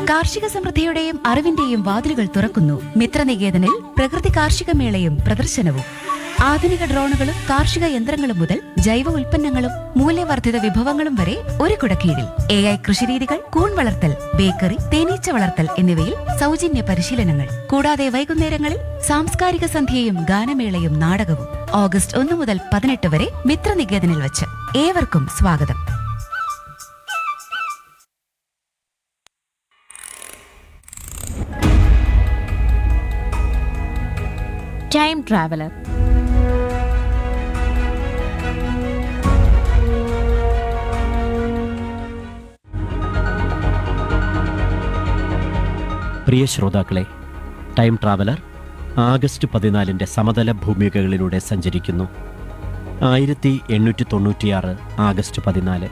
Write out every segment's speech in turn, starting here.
കാർഷിക സമൃദ്ധിയുടെയും അറിവിന്റെയും വാതിലുകൾ തുറക്കുന്നു മിത്രനികേതനിൽ പ്രകൃതി കാർഷിക മേളയും പ്രദർശനവും ആധുനിക ഡ്രോണുകളും കാർഷിക യന്ത്രങ്ങളും മുതൽ ജൈവ ഉൽപ്പന്നങ്ങളും മൂല്യവർദ്ധിത വിഭവങ്ങളും വരെ ഒരു കുടക്കീഴിൽ എ ഐ കൃഷിരീതികൾ കൂൺ വളർത്തൽ ബേക്കറി തേനീച്ച വളർത്തൽ എന്നിവയിൽ സൗജന്യ പരിശീലനങ്ങൾ കൂടാതെ വൈകുന്നേരങ്ങളിൽ സാംസ്കാരിക സന്ധ്യയും ഗാനമേളയും നാടകവും ഓഗസ്റ്റ് ഒന്ന് മുതൽ പതിനെട്ട് വരെ മിത്രനികേതനിൽ വച്ച് ഏവർക്കും സ്വാഗതം ടൈം ട്രാവലർ പ്രിയ ശ്രോതാക്കളെ ടൈം ട്രാവലർ ആഗസ്റ്റ് പതിനാലിൻ്റെ സമതല ഭൂമികകളിലൂടെ സഞ്ചരിക്കുന്നു ആയിരത്തി എണ്ണൂറ്റി തൊണ്ണൂറ്റിയാറ് ആഗസ്റ്റ് പതിനാല്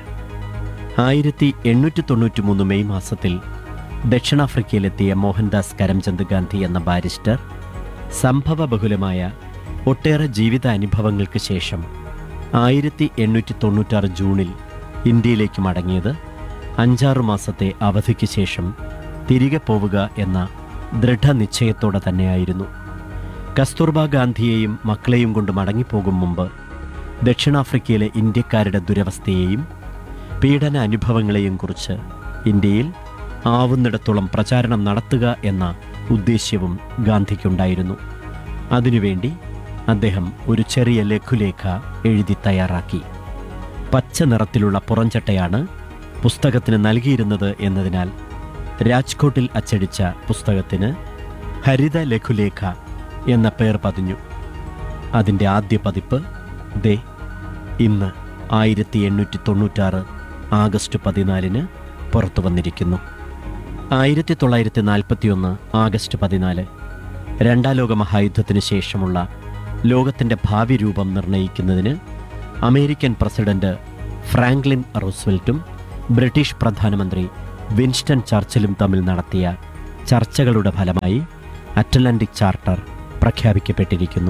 ആയിരത്തി എണ്ണൂറ്റി തൊണ്ണൂറ്റി മൂന്ന് മെയ് മാസത്തിൽ ദക്ഷിണാഫ്രിക്കയിലെത്തിയ മോഹൻദാസ് കരംചന്ദ് ഗാന്ധി എന്ന ബാരിസ്റ്റർ സംഭവബഹുലമായ ഒട്ടേറെ ജീവിത അനുഭവങ്ങൾക്ക് ശേഷം ആയിരത്തി എണ്ണൂറ്റി തൊണ്ണൂറ്റാറ് ജൂണിൽ ഇന്ത്യയിലേക്ക് മടങ്ങിയത് അഞ്ചാറു മാസത്തെ അവധിക്ക് ശേഷം തിരികെ പോവുക എന്ന ദൃഢനിശ്ചയത്തോടെ തന്നെയായിരുന്നു കസ്തൂർബ ഗാന്ധിയെയും മക്കളെയും കൊണ്ട് മടങ്ങിപ്പോകും മുമ്പ് ദക്ഷിണാഫ്രിക്കയിലെ ഇന്ത്യക്കാരുടെ ദുരവസ്ഥയെയും പീഡന അനുഭവങ്ങളെയും കുറിച്ച് ഇന്ത്യയിൽ ആവുന്നിടത്തോളം പ്രചാരണം നടത്തുക എന്ന ഉദ്ദേശ്യവും ഗാന്ധിക്കുണ്ടായിരുന്നു അതിനുവേണ്ടി അദ്ദേഹം ഒരു ചെറിയ ലഘുലേഖ എഴുതി തയ്യാറാക്കി പച്ച നിറത്തിലുള്ള പുറംചട്ടയാണ് പുസ്തകത്തിന് നൽകിയിരുന്നത് എന്നതിനാൽ രാജ്കോട്ടിൽ അച്ചടിച്ച പുസ്തകത്തിന് ഹരിത ലഘുലേഖ എന്ന പേർ പതിഞ്ഞു അതിൻ്റെ ആദ്യ പതിപ്പ് ദേ ഇന്ന് ആയിരത്തി എണ്ണൂറ്റി തൊണ്ണൂറ്റാറ് ആഗസ്റ്റ് പതിനാലിന് പുറത്തു വന്നിരിക്കുന്നു ആയിരത്തി തൊള്ളായിരത്തി നാൽപ്പത്തിയൊന്ന് ആഗസ്റ്റ് പതിനാല് രണ്ടാം ലോക മഹായുദ്ധത്തിന് ശേഷമുള്ള ലോകത്തിൻ്റെ ഭാവി രൂപം നിർണ്ണയിക്കുന്നതിന് അമേരിക്കൻ പ്രസിഡന്റ് ഫ്രാങ്ക്ലിൻ റൂസ്വെൽറ്റും ബ്രിട്ടീഷ് പ്രധാനമന്ത്രി വിൻസ്റ്റൺ ചർച്ചിലും തമ്മിൽ നടത്തിയ ചർച്ചകളുടെ ഫലമായി അറ്റ്ലാന്റിക് ചാർട്ടർ പ്രഖ്യാപിക്കപ്പെട്ടിരിക്കുന്നു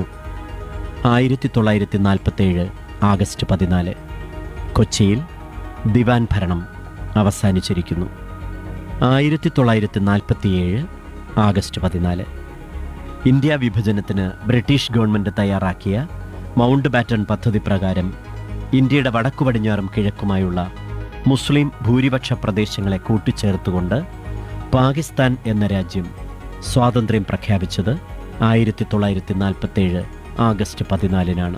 ആയിരത്തി തൊള്ളായിരത്തി നാൽപ്പത്തേഴ് ആഗസ്റ്റ് പതിനാല് കൊച്ചിയിൽ ദിവാൻ ഭരണം അവസാനിച്ചിരിക്കുന്നു ആയിരത്തി തൊള്ളായിരത്തി നാൽപ്പത്തിയേഴ് ആഗസ്റ്റ് പതിനാല് ഇന്ത്യ വിഭജനത്തിന് ബ്രിട്ടീഷ് ഗവൺമെൻറ് തയ്യാറാക്കിയ മൗണ്ട് ബാറ്റൺ പദ്ധതി പ്രകാരം ഇന്ത്യയുടെ വടക്കു പടിഞ്ഞാറും കിഴക്കുമായുള്ള മുസ്ലിം ഭൂരിപക്ഷ പ്രദേശങ്ങളെ കൂട്ടിച്ചേർത്തുകൊണ്ട് പാകിസ്ഥാൻ എന്ന രാജ്യം സ്വാതന്ത്ര്യം പ്രഖ്യാപിച്ചത് ആയിരത്തി തൊള്ളായിരത്തി നാൽപ്പത്തേഴ് ആഗസ്റ്റ് പതിനാലിനാണ്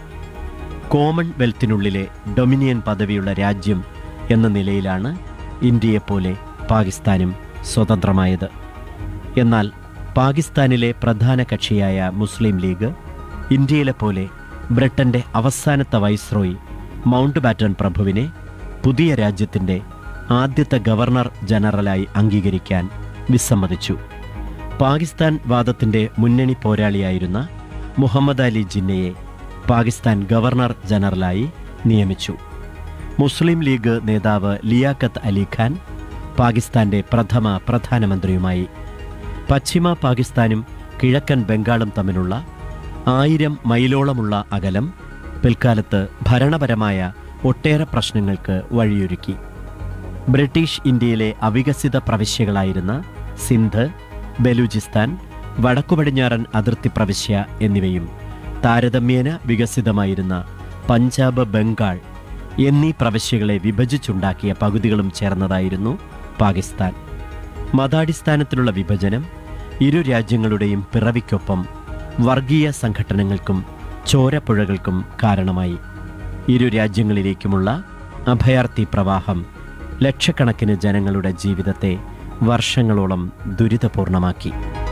കോമൺവെൽത്തിനുള്ളിലെ ഡൊമിനിയൻ പദവിയുള്ള രാജ്യം എന്ന നിലയിലാണ് ഇന്ത്യയെപ്പോലെ പാകിസ്ഥാനും സ്വതന്ത്രമായത് എന്നാൽ പാകിസ്ഥാനിലെ പ്രധാന കക്ഷിയായ മുസ്ലിം ലീഗ് ഇന്ത്യയിലെ പോലെ ബ്രിട്ടന്റെ അവസാനത്തെ വൈസ്രോയി മൗണ്ട് ബാറ്റൺ പ്രഭുവിനെ പുതിയ രാജ്യത്തിൻ്റെ ആദ്യത്തെ ഗവർണർ ജനറലായി അംഗീകരിക്കാൻ വിസമ്മതിച്ചു പാകിസ്ഥാൻ വാദത്തിൻ്റെ മുന്നണി പോരാളിയായിരുന്ന മുഹമ്മദ് അലി ജിന്നയെ പാകിസ്ഥാൻ ഗവർണർ ജനറലായി നിയമിച്ചു മുസ്ലിം ലീഗ് നേതാവ് ലിയാഖത്ത് അലി ഖാൻ പാകിസ്ഥാന്റെ പ്രഥമ പ്രധാനമന്ത്രിയുമായി പശ്ചിമ പാകിസ്ഥാനും കിഴക്കൻ ബംഗാളും തമ്മിലുള്ള ആയിരം മൈലോളമുള്ള അകലം പിൽക്കാലത്ത് ഭരണപരമായ ഒട്ടേറെ പ്രശ്നങ്ങൾക്ക് വഴിയൊരുക്കി ബ്രിട്ടീഷ് ഇന്ത്യയിലെ അവികസിത പ്രവിശ്യകളായിരുന്ന സിന്ധ് ബലൂചിസ്ഥാൻ വടക്കുപടിഞ്ഞാറൻ അതിർത്തി പ്രവിശ്യ എന്നിവയും താരതമ്യേന വികസിതമായിരുന്ന പഞ്ചാബ് ബംഗാൾ എന്നീ പ്രവിശ്യകളെ വിഭജിച്ചുണ്ടാക്കിയ പകുതികളും ചേർന്നതായിരുന്നു പാകിസ്ഥാൻ മതാടിസ്ഥാനത്തിലുള്ള വിഭജനം ഇരു രാജ്യങ്ങളുടെയും പിറവിക്കൊപ്പം വർഗീയ സംഘടനകൾക്കും ചോരപ്പുഴകൾക്കും കാരണമായി ഇരു രാജ്യങ്ങളിലേക്കുമുള്ള അഭയാർത്ഥി പ്രവാഹം ലക്ഷക്കണക്കിന് ജനങ്ങളുടെ ജീവിതത്തെ വർഷങ്ങളോളം ദുരിതപൂർണമാക്കി